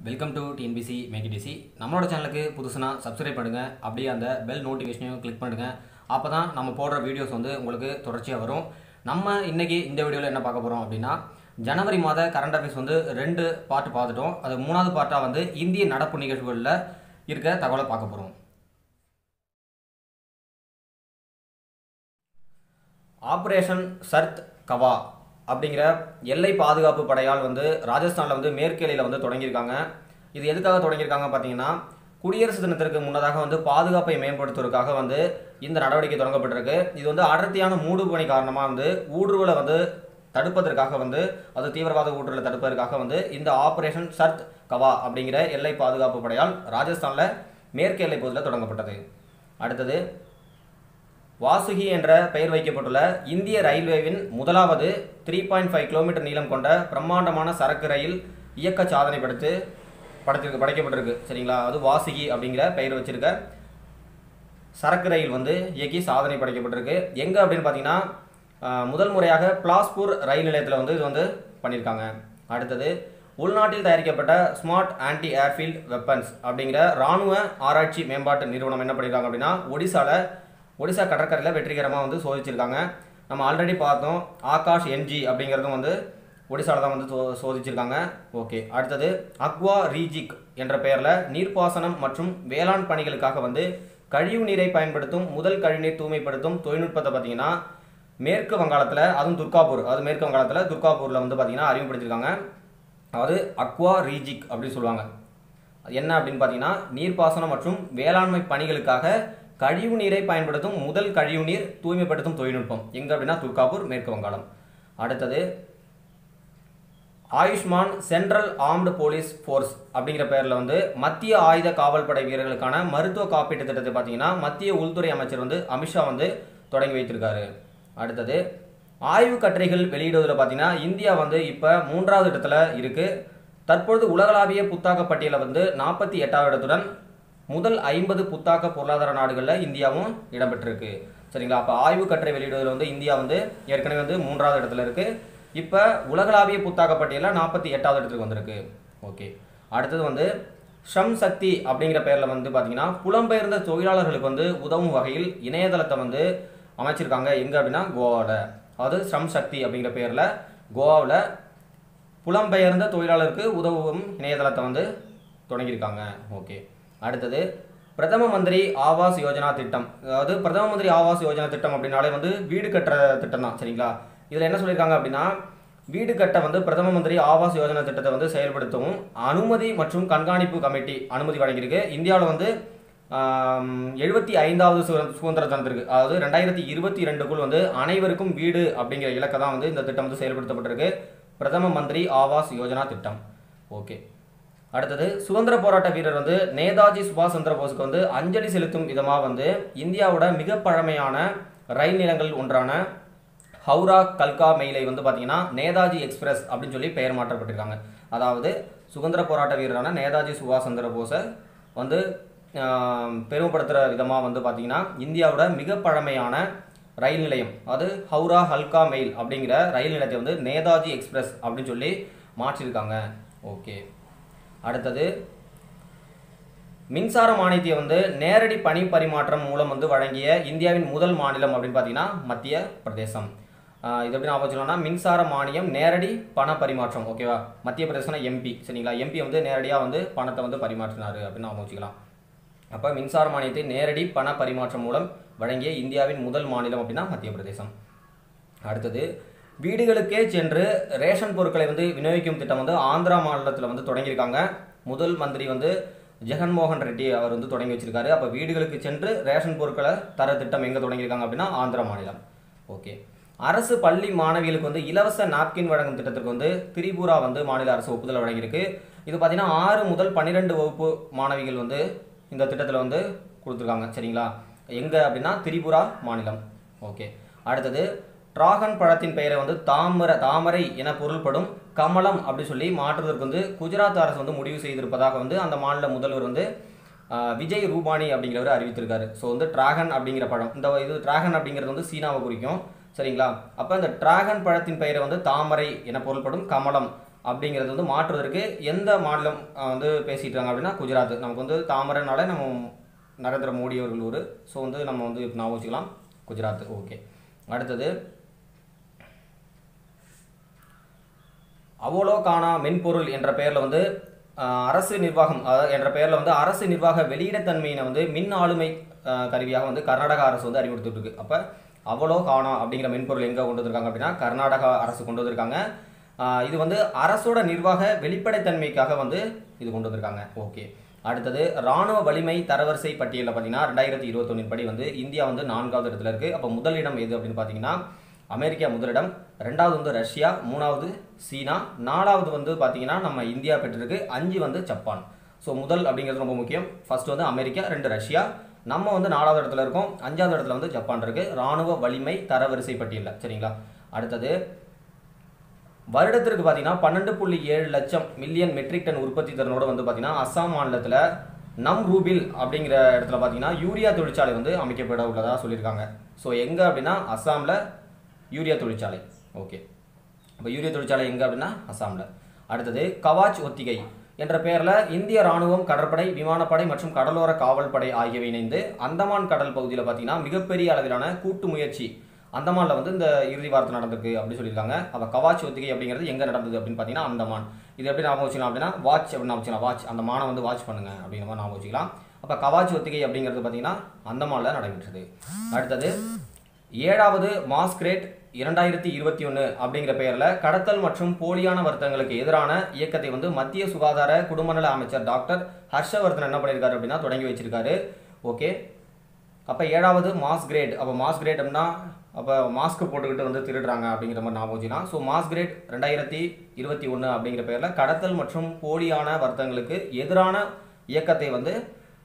welcome to TNPSC மேகிடிசி நம்மளோட சேனலுக்கு புதுசுனா subscribe பண்ணுங்கள் அப்படியே அந்த பெல் நோட்டிஃபிகேஷனையும் கிளிக் பண்ணுங்கள் அப்போ தான் நம்ம போடுற வீடியோஸ் வந்து உங்களுக்கு தொடர்ச்சியாக வரும் நம்ம இன்னைக்கு இந்த வீடியோவில் என்ன பார்க்க போகிறோம் அப்படின்னா ஜனவரி மாத கரண்ட் அஃபேர்ஸ் வந்து ரெண்டு பார்ட் பார்த்துட்டோம் அது மூணாவது பார்ட்டாக வந்து இந்திய நடப்பு நிகழ்வுகளில் இருக்க தகவலை பார்க்க போகிறோம் ஆப்ரேஷன் சர்த் கவா அப்படிங்கிற எல்லை பாதுகாப்பு படையால் வந்து ராஜஸ்தானில் வந்து மேற்கு எல்லையில் வந்து தொடங்கியிருக்காங்க இது எதுக்காக தொடங்கியிருக்காங்க பார்த்தீங்கன்னா குடியரசு தினத்திற்கு முன்னதாக வந்து பாதுகாப்பை மேம்படுத்துவதற்காக வந்து இந்த நடவடிக்கை தொடங்கப்பட்டிருக்கு இது வந்து அடர்த்தியான மூடு பணி காரணமாக வந்து ஊடுருவலை வந்து தடுப்பதற்காக வந்து அது தீவிரவாத ஊடுருவலை தடுப்பதற்காக வந்து இந்த ஆபரேஷன் சர்த் கவா அப்படிங்கிற எல்லை பாதுகாப்பு படையால் ராஜஸ்தானில் மேற்கு எல்லை பகுதியில் தொடங்கப்பட்டது அடுத்தது வாசுகி என்ற பெயர் வைக்கப்பட்டுள்ள இந்திய ரயில்வேவின் முதலாவது த்ரீ பாயிண்ட் ஃபைவ் கிலோமீட்டர் நீளம் கொண்ட பிரம்மாண்டமான சரக்கு ரயில் இயக்க சாதனை படுத்து படத்திற்கு படைக்கப்பட்டிருக்கு சரிங்களா அது வாசுகி அப்படிங்கிற பெயர் வச்சிருக்க சரக்கு ரயில் வந்து இயக்கி சாதனை படைக்கப்பட்டிருக்கு எங்கே அப்படின்னு பார்த்தீங்கன்னா ஆஹ், முதல் முறையாக பிளாஸ்பூர் ரயில் நிலையத்தில் வந்து இது வந்து பண்ணியிருக்காங்க அடுத்தது உள்நாட்டில் தயாரிக்கப்பட்ட ஸ்மார்ட் ஆன்டி ஏர்ஃபீல்ட் வெப்பன்ஸ் அப்படிங்கிற ராணுவ ஆராய்ச்சி மேம்பாட்டு நிறுவனம் என்ன பண்ணியிருக்காங்க அப்படின்னா ஒடிசாவில் ஒடிசா கடற்கரையில் வெற்றிகரமாக வந்து சோதிச்சிருக்காங்க நம்ம ஆல்ரெடி பார்த்தோம் ஆகாஷ் என்ஜி அப்படிங்கிறதும் வந்து ஒடிசாவில் தான் வந்து சோ சோதிச்சிருக்காங்க ஓகே அடுத்தது அக்வா ரீஜிக் என்ற பெயரில் நீர்ப்பாசனம் மற்றும் வேளாண் பணிகளுக்காக வந்து கழிவு நீரை பயன்படுத்தும் முதல் கழிவுநீர் தூய்மைப்படுத்தும் தொழில்நுட்பத்தை பார்த்தீங்கன்னா மேற்கு வங்காளத்தில் அதுவும் துர்காப்பூர் அது மேற்கு வங்காளத்தில் துர்காப்பூரில் வந்து பார்த்தீங்கன்னா அறிமுகப்படுத்தியிருக்காங்க அதாவது அக்வா ரீஜிக் அப்படின்னு சொல்லுவாங்க அது என்ன அப்படின்னு பார்த்தீங்கன்னா நீர்ப்பாசனம் மற்றும் வேளாண்மை பணிகளுக்காக கழிவு நீரை பயன்படுத்தும் முதல் கழிவு நீர் தூய்மைப்படுத்தும் தொழில்நுட்பம் எங்க அப்படின்னா துர்காப்பூர் மேற்கு வங்காளம் அடுத்தது Ayushman central armed police force அப்படிங்கிற பெயரில் வந்து மத்திய ஆயுத காவல் படை வீரர்களுக்கான மருத்துவ காப்பீட்டு திட்டத்தை பார்த்தீங்கன்னா மத்திய உள்துறை அமைச்சர் வந்து அமித்ஷா வந்து தொடங்கி வைத்திருக்காரு அடுத்தது ஆய்வு கட்டுரைகள் வெளியிடுவதில் பார்த்தீங்கன்னா இந்தியா வந்து இப்போ மூன்றாவது இடத்துல இருக்கு தற்பொழுது உலகளாவிய புத்தாக்க பட்டியலில் வந்து நாற்பத்தி எட்டாவது இடத்துடன் முதல் ஐம்பது புத்தாக்க பொருளாதார நாடுகளில் இந்தியாவும் இடம்பெற்றிருக்கு சரிங்களா அப்போ ஆய்வு கட்டுரை வெளியிடுவதில் வந்து இந்தியா வந்து ஏற்கனவே வந்து மூன்றாவது இடத்துல இருக்கு இப்போ உலகளாவிய புத்தாக்க பட்டியலில் நாற்பத்தி எட்டாவது இடத்துக்கு வந்திருக்கு ஓகே அடுத்தது வந்து ஸ்ரம் சக்தி அப்படிங்கிற பெயரில் வந்து பார்த்தீங்கன்னா புலம்பெயர்ந்த தொழிலாளர்களுக்கு வந்து உதவும் வகையில் இணையதளத்தை வந்து அமைச்சிருக்காங்க எங்கே அப்படின்னா கோவாவில் அதாவது ஸ்ரம் சக்தி அப்படிங்கிற பெயரில் கோவாவில் புலம்பெயர்ந்த தொழிலாளருக்கு உதவும் இணையதளத்தை வந்து தொடங்கியிருக்காங்க ஓகே அடுத்தது பிரதம மந்திரி ஆவாஸ் யோஜனா திட்டம் அதாவது பிரதம மந்திரி ஆவாஸ் யோஜனா திட்டம் அப்படின்னாலே வந்து வீடு கட்டுற திட்டம் தான் சரிங்களா இதில் என்ன சொல்லியிருக்காங்க அப்படின்னா வீடு கட்ட வந்து பிரதம மந்திரி ஆவாஸ் யோஜனா திட்டத்தை வந்து செயல்படுத்தவும் அனுமதி மற்றும் கண்காணிப்பு கமிட்டி அனுமதி வழங்கியிருக்கு இந்தியாவில் வந்து எழுபத்தி ஐந்தாவது சுதந்திர தினத்திற்கு அதாவது ரெண்டாயிரத்தி இருபத்தி ரெண்டுக்குள் வந்து அனைவருக்கும் வீடு அப்படிங்கிற இலக்கை தான் வந்து இந்த திட்டம் வந்து செயல்படுத்தப்பட்டிருக்கு பிரதம மந்திரி ஆவாஸ் யோஜனா திட்டம் ஓகே அடுத்தது சுதந்திர போராட்ட வீரர் வந்து நேதாஜி சுபாஷ் சந்திர போஸுக்கு வந்து அஞ்சலி செலுத்தும் விதமாக வந்து இந்தியாவோட மிக பழமையான ரயில் நிலங்கள் ஒன்றான ஹவுரா கல்கா மெயிலை வந்து பார்த்தீங்கன்னா நேதாஜி எக்ஸ்பிரஸ் அப்படின்னு சொல்லி பெயர் மாற்றப்பட்டிருக்காங்க அதாவது சுதந்திர போராட்ட வீரரான நேதாஜி சுபாஷ் சந்திர போஸை வந்து ஆஹ், பெருமைப்படுத்துகிற விதமாக வந்து பார்த்தீங்கன்னா இந்தியாவோட மிக பழமையான ரயில் நிலையம் அது ஹவுரா ஹல்கா மெயில் அப்படிங்கிற ரயில் நிலையத்தை வந்து நேதாஜி எக்ஸ்பிரஸ் அப்படின்னு சொல்லி மாற்றிருக்காங்க ஓகே அடுத்தது மின்சார மானியத்தை வந்து நேரடி பணி பரிமாற்றம் மூலம் வந்து வழங்கிய இந்தியாவின் முதல் மாநிலம் அப்படின்னு பார்த்தீங்கன்னா மத்திய பிரதேசம் ஆஹ் இது எப்படி ஞாபகம் வச்சுக்கலாம்னா மின்சார மானியம் நேரடி பண பரிமாற்றம் ஓகேவா மத்திய பிரதேசம்னா எம்பி சரிங்களா எம்பி வந்து நேரடியாக வந்து பணத்தை வந்து பரிமாற்றினாரு அப்படின்னு ஞாபகம் வச்சுக்கலாம் அப்போ மின்சார மானியத்தை நேரடி பண பரிமாற்றம் மூலம் வழங்கிய இந்தியாவின் முதல் மாநிலம் அப்படின்னா மத்திய பிரதேசம் அடுத்தது வீடுகளுக்கே சென்று ரேஷன் பொருட்களை வந்து விநியோகிக்கும் திட்டம் வந்து ஆந்திரா மாநிலத்தில் வந்து தொடங்கியிருக்காங்க முதல் மந்திரி வந்து ஜெகன்மோகன் ரெட்டி அவர் வந்து தொடங்கி வச்சிருக்காரு அப்போ வீடுகளுக்கு சென்று ரேஷன் பொருட்களை தர திட்டம் எங்கே தொடங்கியிருக்காங்க அப்படின்னா ஆந்திரா மாநிலம் ஓகே அரசு பள்ளி மாணவிகளுக்கு வந்து இலவச நாப்கின் வழங்கும் திட்டத்திற்கு வந்து திரிபுரா வந்து மாநில அரசு ஒப்புதல் வழங்கியிருக்கு இது பார்த்தீங்கன்னா ஆறு முதல் பன்னிரெண்டு வகுப்பு மாணவிகள் வந்து இந்த திட்டத்தில் வந்து கொடுத்துருக்காங்க சரிங்களா எங்கே அப்படின்னா திரிபுரா மாநிலம் ஓகே அடுத்தது டிராகன் பழத்தின் பெயரை வந்து தாமர தாமரை என பொருள்படும் கமலம் அப்படி சொல்லி மாற்றுவதற்கு வந்து குஜராத் அரசு வந்து முடிவு செய்திருப்பதாக வந்து அந்த மாநில முதல்வர் வந்து ஆஹ், விஜய் ரூபானி அப்படிங்கிறவர் அறிவித்திருக்காரு ஸோ வந்து டிராகன் அப்படிங்கிற பழம் இந்த இது டிராகன் அப்படிங்கிறது வந்து சீனாவை குறிக்கும் சரிங்களா அப்போ இந்த டிராகன் பழத்தின் பெயரை வந்து தாமரை என பொருள்படும் கமலம் அப்படிங்கிறது வந்து மாற்றுவதற்கு எந்த மாநிலம் அஹ், வந்து பேசிட்டு இருக்காங்க அப்படின்னா குஜராத் நமக்கு வந்து தாமரைனாலே நம்ம நரேந்திர மோடி அவர்கள் ஊர் ஸோ வந்து நம்ம வந்து இப்போ ஞாபகம் வச்சுக்கலாம் குஜராத் ஓகே அடுத்தது அவலோகானா மென்பொருள் என்ற பெயரில் வந்து ஆஹ், அரசு நிர்வாகம் அதாவது என்ற பெயரில் வந்து அரசு நிர்வாக வெளியிடத்தன்மையினை வந்து மின் ஆளுமை ஆஹ், கருவியாக வந்து கர்நாடக அரசு வந்து அறிவுறுத்திட்டு இருக்கு அப்போ அவலோகானா அப்படிங்கிற மென்பொருள் எங்கே கொண்டு வந்திருக்காங்க அப்படின்னா கர்நாடகா அரசு கொண்டு வந்திருக்காங்க ஆஹ், இது வந்து அரசோட நிர்வாக வெளிப்படைத்தன்மைக்காக வந்து இது கொண்டு வந்திருக்காங்க ஓகே அடுத்தது ராணுவ வலிமை தரவரிசை பட்டியலில் பார்த்தீங்கன்னா ரெண்டாயிரத்தி இருபத்தொன்னின் படி வந்து இந்தியா வந்து நான்காவது இடத்துல இருக்கு அப்போ முதலிடம் எது அப்படின்னு பார்த்தீங்கன்னா அமெரிக்கா முதலிடம் ரெண்டாவது வந்து ரஷ்யா மூணாவது சீனா நாலாவது வந்து பார்த்தீங்கன்னா நம்ம இந்தியா பெற்றிருக்கு அஞ்சு வந்து ஜப்பான் ஸோ முதல் அப்படிங்கிறது ரொம்ப முக்கியம் ஃபர்ஸ்ட் வந்து அமெரிக்கா ரெண்டு ரஷ்யா நம்ம வந்து நாலாவது இடத்துல இருக்கோம் அஞ்சாவது இடத்துல வந்து ஜப்பான் இருக்கு ராணுவ வலிமை தரவரிசை பட்டியலில் சரிங்களா அடுத்தது வருடத்திற்கு பார்த்தீங்கன்னா பன்னெண்டு புள்ளி ஏழு லட்சம் மில்லியன் மெட்ரிக் டன் உற்பத்தி திறனோட வந்து பார்த்தீங்கன்னா அஸ்ஸாம் மாநிலத்தில் நம் ரூபில் அப்படிங்கிற இடத்துல பார்த்தீங்கன்னா யூரியா தொழிற்சாலை வந்து அமைக்கப்பட உள்ளதாக சொல்லியிருக்காங்க ஸோ எங்கே அப்படின்னா அஸ்ஸாமில் யூரியா தொழிற்சாலை ஓகே இப்போ யூரியா தொழிற்சாலை எங்கே அப்படின்னா அஸ்ஸாமில் அடுத்தது கவாச் ஒத்திகை என்ற பெயரில் இந்திய ராணுவம் கடற்படை விமானப்படை மற்றும் கடலோர காவல்படை ஆகியவை இணைந்து அந்தமான் கடல் பகுதியில் பார்த்தீங்கன்னா மிகப்பெரிய அளவிலான கூட்டு முயற்சி அந்தமான்ல வந்து இந்த இறுதி வாரத்தில் நடந்திருக்கு அப்படின்னு சொல்லியிருக்காங்க அப்போ கவாச் ஒத்திகை அப்படிங்கிறது எங்கே நடந்தது அப்படின்னு பார்த்தீங்கன்னா அந்தமான் இது எப்படி ஞாபகம் வச்சுக்கலாம் அப்படின்னா வாட்ச் அப்படின்னு ஞாபகம் வச்சுக்கலாம் வாட்ச் அந்த மானை வந்து வாட்ச் பண்ணுங்க அப்படிங்கிற மாதிரி ஞாபகம் வச்சுக்கலாம் அப்போ கவாச் ஒத்திகை அப்படிங்கிறது பார்த்தீங்கன்னா அந்தமான்ல நடைபெற்றது அடுத்தது ஏழாவது மாஸ்கிரேட் இரண்டாயிரத்தி இருபத்தி ஒன்று அப்படிங்கிற பெயரில் கடத்தல் மற்றும் போலியான வர்த்தகங்களுக்கு எதிரான இயக்கத்தை வந்து மத்திய சுகாதார குடும்பநல அமைச்சர் டாக்டர் ஹர்ஷவர்தன் என்ன பண்ணியிருக்காரு அப்படின்னா தொடங்கி வச்சிருக்காரு ஓகே அப்போ ஏழாவது மாஸ் கிரேட் அப்போ மாஸ் கிரேட் அப்படின்னா அப்போ மாஸ்க் போட்டுக்கிட்டு வந்து திருடுறாங்க அப்படிங்கிற மாதிரி ஞாபகம் வச்சுக்கலாம் ஸோ மாஸ் கிரேட் ரெண்டாயிரத்தி இருபத்தி ஒன்று அப்படிங்கிற பெயரில் கடத்தல் மற்றும் போலியான வர்த்தகங்களுக்கு எதிரான இயக்கத்தை வந்து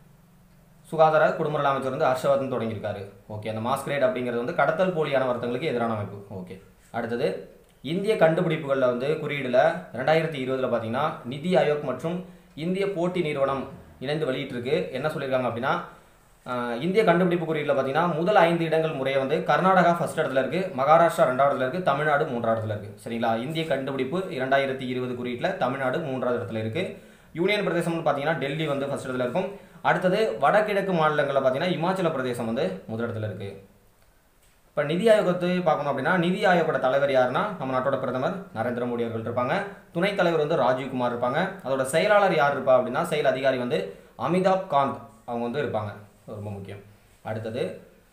சுகாதார குடும்பநல அமைச்சர் வந்து ஹர்ஷவர்தன் தொடங்கியிருக்காரு ஓகே அந்த மாஸ்கிரேட் அப்படிங்கிறது வந்து கடத்தல் போலியான வர்த்தகங்களுக்கு எதிரான அமைப்பு ஓகே அடுத்தது இந்திய கண்டுபிடிப்புகளில் வந்து குறியீடில் ரெண்டாயிரத்தி இருபதில் பார்த்தீங்கன்னா நிதி ஆயோக் மற்றும் இந்திய போட்டி நிறுவனம் இணைந்து வெளியிட்டிருக்கு என்ன சொல்லியிருக்காங்க அப்படின்னா ஆஹ், இந்திய கண்டுபிடிப்பு குறியீடில் பார்த்தீங்கன்னா முதல் ஐந்து இடங்கள் முறையை வந்து கர்நாடகா ஃபர்ஸ்ட் இடத்துல இருக்கு மகாராஷ்டிரா ரெண்டாவது இடத்துல இருக்கு தமிழ்நாடு மூன்றாவது இடத்துல இருக்கு சரிங்களா இந்திய கண்டுபிடிப்பு இரண்டாயிரத்தி இருபது குறியீட்டில் தமிழ்நாடு மூன்றாவது இடத்துல இருக்கு யூனியன் பிரதேசம்னு பார்த்தீங்கன்னா டெல்லி வந்து ஃபர்ஸ்ட் இடத்துல இருக்கும் அடுத்தது வடகிழக்கு மாநிலங்களில் பார்த்தீங்கன்னா இமாச்சல பிரதேசம் வந்து முதலிடத்தில் இருக்கு இப்போ நிதி ஆயோகத்தை பார்க்கணும் அப்படின்னா நிதி ஆயோகோட தலைவர் யாருன்னா நம்ம நாட்டோட பிரதமர் நரேந்திர மோடி அவர்கள் இருப்பாங்க துணைத் தலைவர் வந்து ராஜீவ்குமார் இருப்பாங்க அதோட செயலாளர் யார் இருப்பா அப்படின்னா செயல் அதிகாரி வந்து அமிதாப் காந்த் அவங்க வந்து இருப்பாங்க அது ரொம்ப முக்கியம் அடுத்தது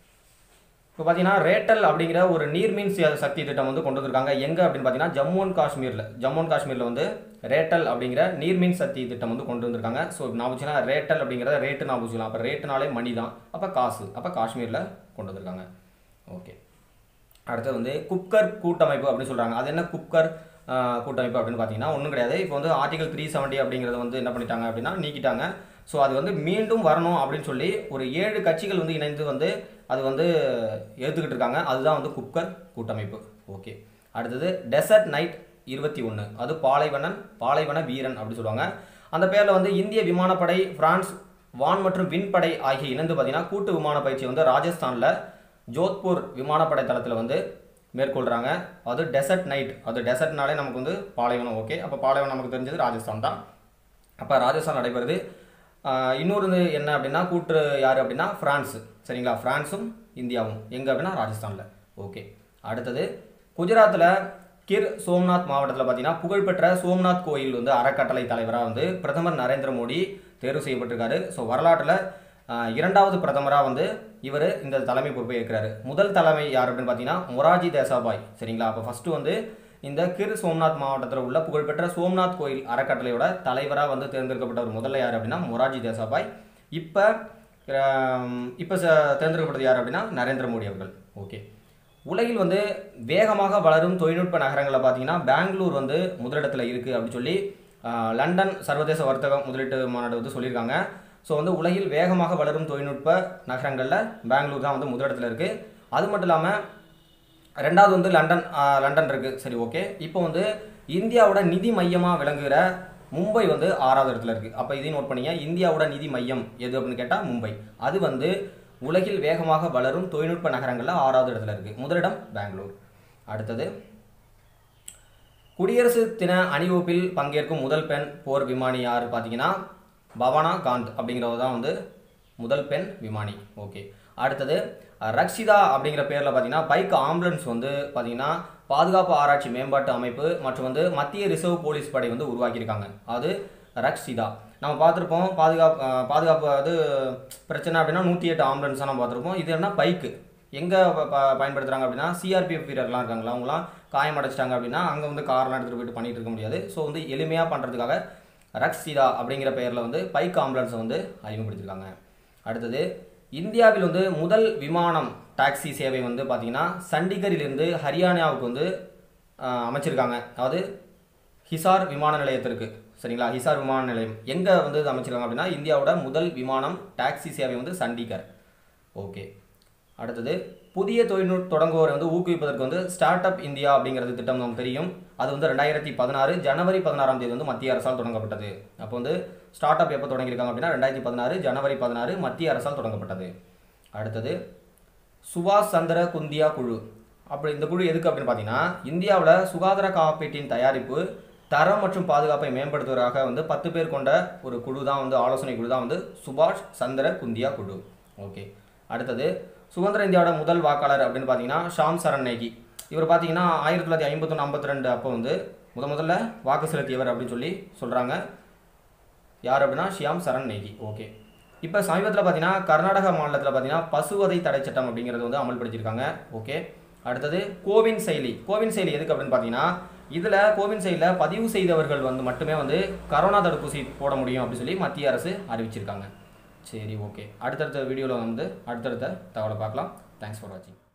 இப்போ பார்த்தீங்கன்னா ரேட்டல் அப்படிங்கிற ஒரு நீர்மின் சி- சக்தி திட்டம் வந்து கொண்டு வந்திருக்காங்க எங்கே அப்படின்னு பார்த்தீங்கன்னா ஜம்மு அண்ட் காஷ்மீரில் ஜம்மு அண்ட் காஷ்மீரில் வந்து ரேட்டல் அப்படிங்கிற நீர்மின் சக்தி திட்டம் வந்து கொண்டு வந்திருக்காங்க ஸோ நான் வச்சுன்னா ரேட்டல் அப்படிங்கிறத ரேட்டு நான் வச்சுக்கலாம் அப்போ ரேட்டுனாலே மணி தான் அப்போ காசு அப்போ காஷ்மீரில் கொண்டு வந்திருக்காங்க ஓகே அடுத்து வந்து குப்கர் கூட்டமைப்பு அப்படின்னு சொல்கிறாங்க அது என்ன குப்கர் ஆஹ், கூட்டமைப்பு அப்படின்னு பார்த்தீங்கன்னா ஒன்றும் கிடையாது இப்போ வந்து ஆர்டிகல் த்ரீ செவன்ட்டி அப்படிங்கிறத வந்து என்ன பண்ணிட்டாங்க அப்படின்னா நீக்கிட்டாங்க ஸோ அது வந்து மீண்டும் வரணும் அப்படின்னு சொல்லி ஒரு ஏழு கட்சிகள் வந்து இணைந்து வந்து அது வந்து எடுத்துக்கிட்டு இருக்காங்க அதுதான் வந்து குப்கர் கூட்டமைப்பு ஓகே அடுத்தது டெசர்ட் நைட் இருபத்தி ஒன்று அது பாலைவனன் பாலைவன வீரன் அப்படி சொல்லுவாங்க அந்த பேரில் வந்து இந்திய விமானப்படை பிரான்ஸ் வான் மற்றும் விண்படை ஆகிய இணைந்து பார்த்தீங்கன்னா கூட்டு விமான பயிற்சி வந்து ராஜஸ்தானில் ஜோத்பூர் விமானப்படை தளத்தில் வந்து மேற்கொள்கிறாங்க அது டெசர்ட் நைட் அது டெசர்ட்னாலே நமக்கு வந்து பாலைவனம் ஓகே அப்போ பாலைவனம் நமக்கு தெரிஞ்சது ராஜஸ்தான் தான் அப்போ ராஜஸ்தான் நடைபெறுது ஆஹ் இன்னொரு இது என்ன அப்படின்னா கூட்டு யார் அப்படின்னா ஃப்ரான்ஸ் சரிங்களா ஃப்ரான்ஸும் இந்தியாவும் எங்கே அப்படின்னா ராஜஸ்தானில் ஓகே அடுத்தது குஜராத்தில் கிர் சோம்நாத் மாவட்டத்தில் பார்த்தீங்கன்னா புகழ்பெற்ற சோம்நாத் கோயில் வந்து அறக்கட்டளை தலைவராக வந்து பிரதமர் நரேந்திர மோடி தேர்வு செய்யப்பட்டிருக்காரு ஸோ வரலாற்றில் ஆஹ் இரண்டாவது பிரதமராக வந்து இவர் இந்த தலைமை பொறுப்பை ஏற்கிறாரு முதல் தலைமை யார் அப்படின்னு பார்த்தீங்கன்னா மொராஜி தேசாபாய் சரிங்களா அப்போ ஃபர்ஸ்ட் வந்து இந்த கிர் சோம்நாத் மாவட்டத்தில் உள்ள புகழ்பெற்ற சோம்நாத் கோயில் அறக்கட்டளையோட தலைவராக வந்து தேர்ந்தெடுக்கப்பட்டவர் முதல்ல யார் அப்படின்னா மொராஜி தேசாபாய் இப்போ இப்போ தேர்ந்தெடுக்கப்பட்டது யார் அப்படின்னா நரேந்திர மோடி அவர்கள் ஓகே உலகில் வந்து வேகமாக வளரும் தொழில்நுட்ப நகரங்களில் பார்த்தீங்கன்னா பெங்களூர் வந்து முதலிடத்தில் இருக்குது அப்படின்னு சொல்லி ஆஹ், லண்டன் சர்வதேச வர்த்தக முதலீட்டு மாநாடு வந்து சொல்லியிருக்காங்க ஸோ வந்து உலகில் வேகமாக வளரும் தொழில்நுட்ப நகரங்களில் பெங்களூர் தான் வந்து முதலிடத்தில் இருக்குது அது மட்டும் இல்லாமல் ரெண்டாவது வந்து லண்டன் ஆஹ், லண்டன் இருக்குது சரி ஓகே இப்போ வந்து இந்தியாவோட நிதி மையமாக விளங்குகிற மும்பை வந்து ஆறாவது இடத்துல இருக்குது அப்போ இதையும் நோட் பண்ணீங்க இந்தியாவோட நிதி மையம் எது அப்படின்னு கேட்டால் மும்பை அது வந்து உலகில் வேகமாக வளரும் தொழில்நுட்ப நகரங்களில் ஆறாவது இடத்துல இருக்குது முதலிடம் பெங்களூர் அடுத்தது குடியரசு தின அணிவகுப்பில் பங்கேற்கும் முதல் பெண் போர் விமானி யார் பார்த்தீங்கன்னா பவானா காந்த் அப்படிங்கிறவர் தான் வந்து முதல் பெண் விமானி ஓகே அடுத்தது ரக்ஷிதா அப்படிங்கிற பேரில் பார்த்தீங்கன்னா பைக் ஆம்புலன்ஸ் வந்து பார்த்தீங்கன்னா பாதுகாப்பு ஆராய்ச்சி மேம்பாட்டு அமைப்பு மற்றும் வந்து மத்திய ரிசர்வ் போலீஸ் படை வந்து உருவாக்கியிருக்காங்க அது ரக்ஷிதா நம்ம பார்த்துருப்போம் பாதுகாப்பு அஹ், பாதுகாப்பு அது பிரச்சனை அப்படின்னா நூற்றி எட்டு ஆம்புலன்ஸ் நம்ம பார்த்துருப்போம் இது என்ன பைக்கு எங்கே பயன்படுத்துகிறாங்க அப்படின்னா சிஆர்பிஎஃப் வீரர்லாம் இருக்காங்களா அவங்களாம் காயம் அடைச்சிட்டாங்க அப்படின்னா அங்கே வந்து கார்லாம் எடுத்துகிட்டு போயிட்டு பண்ணிட்டு இருக்க முடியாது ஸோ வந்து எளிமையாக பண்ணுறதுக்காக ரக்ஷிதா அப்படிங்கிற பெயரில் வந்து பைக் ஆம்புலன்ஸை வந்து அறிமுகப்படுத்தியிருக்காங்க அடுத்தது இந்தியாவில் வந்து முதல் விமானம் டாக்ஸி சேவை வந்து பார்த்தீங்கன்னா சண்டிகரிலிருந்து ஹரியானாவுக்கு வந்து ஆஹ், அமைச்சிருக்காங்க அதாவது ஹிசார் விமான நிலையத்திற்கு சரிங்களா ஹிசார் விமான நிலையம் எங்கே வந்து இது அமைச்சிருக்காங்க அப்படின்னா இந்தியாவோட முதல் விமானம் டாக்ஸி சேவை வந்து சண்டிகர் ஓகே அடுத்தது புதிய தொழில்நுட்ப தொடங்குவோரை வந்து ஊக்குவிப்பதற்கு வந்து ஸ்டார்ட் அப் இந்தியா அப்படிங்கிறது திட்டம் நமக்கு தெரியும் அது வந்து ரெண்டாயிரத்தி பதினாறு ஜனவரி பதினாறாம் தேதி வந்து மத்திய அரசால் தொடங்கப்பட்டது அப்போ வந்து ஸ்டார்ட் அப் எப்போ தொடங்கியிருக்காங்க அப்படின்னா ரெண்டாயிரத்தி பதினாறு ஜனவரி பதினாறு மத்திய அரசால் தொடங்கப்பட்டது அடுத்தது சுபாஷ் சந்திர குந்தியா குழு அப்படி இந்த குழு எதுக்கு அப்படின்னு பார்த்தீங்கன்னா இந்தியாவில் சுகாதார காப்பீட்டின் தயாரிப்பு தரம் மற்றும் பாதுகாப்பை மேம்படுத்துவதற்காக வந்து பத்து பேர் கொண்ட ஒரு குழு தான் வந்து ஆலோசனை குழு தான் வந்து சுபாஷ் சந்திர குந்தியா குழு ஓகே அடுத்தது சுதந்திர இந்தியாவோட முதல் வாக்காளர் அப்படின்னு பார்த்தீங்கன்னா ஷாம் சரண் நேகி இவர் பார்த்தீங்கன்னா ஆயிரத்தி தொள்ளாயிரத்தி ஐம்பத்தொன்று ஐம்பத்தி ரெண்டு அப்போ வந்து முத முதல்ல வாக்கு செலுத்தியவர் அப்படின்னு சொல்லி சொல்கிறாங்க யார் அப்படின்னா ஷியாம் சரண் நேகி ஓகே இப்போ சமீபத்தில் பார்த்தீங்கன்னா கர்நாடகா மாநிலத்தில் பார்த்தீங்கன்னா பசுவதை தடை சட்டம் அப்படிங்கிறது வந்து அமல்படுத்தியிருக்காங்க ஓகே அடுத்தது கோவின் செயலி கோவின் செயலி எதுக்கு அப்படின்னு பார்த்தீங்கன்னா இதில் கோவின் செயலியில் பதிவு செய்தவர்கள் வந்து மட்டுமே வந்து கரோனா தடுப்பூசி போட முடியும் அப்படின்னு சொல்லி மத்திய அரசு அறிவிச்சிருக்காங்க சரி ஓகே அடுத்தடுத்த வீடியோவில் வந்து அடுத்தடுத்த தகவலை பார்க்கலாம் தேங்க்ஸ் ஃபார் வாட்சிங்